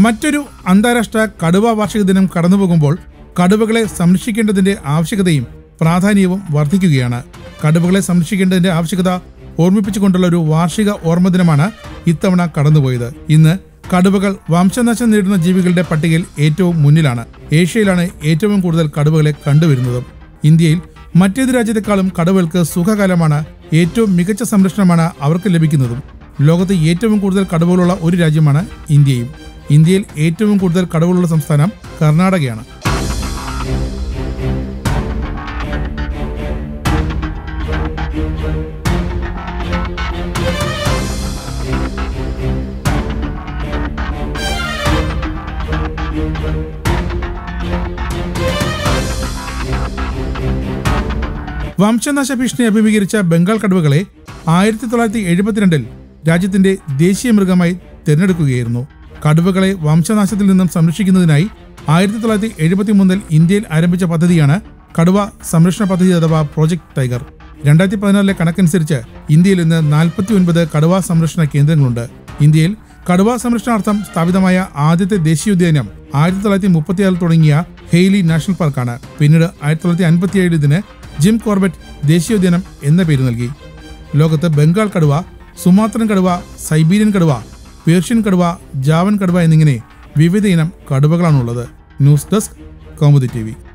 മറ്റൊരു അന്താരാഷ്ട്ര കടുവ വാർഷിക ദിനം കടന്നുപോകുമ്പോൾ കടുവകളെ സംരക്ഷിക്കേണ്ടതിന്റെ ആവശ്യകതയും പ്രാധാന്യവും വർദ്ധിക്കുകയാണ് കടുവകളെ സംരക്ഷിക്കേണ്ടതിന്റെ ആവശ്യകത ഓർമ്മിപ്പിച്ചുകൊണ്ടുള്ള ഒരു വാർഷിക ഓർമ്മ ദിനമാണ് ഇത്തവണ കടന്നുപോയത് ഇന്ന് കടുവകൾ വംശനാശം നേരിടുന്ന ജീവികളുടെ പട്ടികയിൽ ഏറ്റവും മുന്നിലാണ് ഏഷ്യയിലാണ് ഏറ്റവും കൂടുതൽ കടുവകളെ കണ്ടുവരുന്നതും ഇന്ത്യയിൽ മറ്റേത് രാജ്യത്തെക്കാളും കടുവകൾക്ക് സുഖകാലമാണ് ഏറ്റവും മികച്ച സംരക്ഷണമാണ് അവർക്ക് ലഭിക്കുന്നതും ലോകത്ത് ഏറ്റവും കൂടുതൽ കടുവകളുള്ള ഒരു രാജ്യമാണ് ഇന്ത്യയും ഇന്ത്യയിൽ ഏറ്റവും കൂടുതൽ കടുവകളുള്ള സംസ്ഥാനം കർണാടകയാണ് വംശനാശ ഭീഷണി അഭിമുഖീകരിച്ച ബംഗാൾ കടുവകളെ ആയിരത്തി തൊള്ളായിരത്തി എഴുപത്തിരണ്ടിൽ രാജ്യത്തിന്റെ ദേശീയ മൃഗമായി തിരഞ്ഞെടുക്കുകയായിരുന്നു കടുവകളെ വംശനാശത്തിൽ നിന്നും സംരക്ഷിക്കുന്നതിനായി ആയിരത്തി തൊള്ളായിരത്തി എഴുപത്തി മൂന്നിൽ ഇന്ത്യയിൽ ആരംഭിച്ച പദ്ധതിയാണ് കടുവ സംരക്ഷണ പദ്ധതി അഥവാ പ്രോജക്ട് ടൈഗർ രണ്ടായിരത്തി പതിനാറിലെ കണക്കനുസരിച്ച് ഇന്ത്യയിൽ ഇന്ന് നാൽപ്പത്തി ഒൻപത് കടുവ സംരക്ഷണ കേന്ദ്രങ്ങളുണ്ട് ഇന്ത്യയിൽ കടുവ സംരക്ഷണാർത്ഥം സ്ഥാപിതമായ ആദ്യത്തെ ദേശീയോദ്യാനം ആയിരത്തി തൊള്ളായിരത്തി മുപ്പത്തിയാറിൽ തുടങ്ങിയ ഹെയ്ലി നാഷണൽ പാർക്കാണ് പിന്നീട് ആയിരത്തി തൊള്ളായിരത്തി അൻപത്തിയേഴിൽ ഇതിന് ജിം കോർബറ്റ് ദേശീയോദ്യാനം എന്ന പേര് നൽകി ലോകത്ത് ബംഗാൾ കടുവ സുമാത്രൻ കടുവ സൈബീരിയൻ കടുവ പേർഷ്യൻ കടുവ ജാവൻ കടുവ എന്നിങ്ങനെ വിവിധ ഇനം കടുവകളാണുള്ളത് ന്യൂസ് ഡെസ്ക് കൗമുദി ടി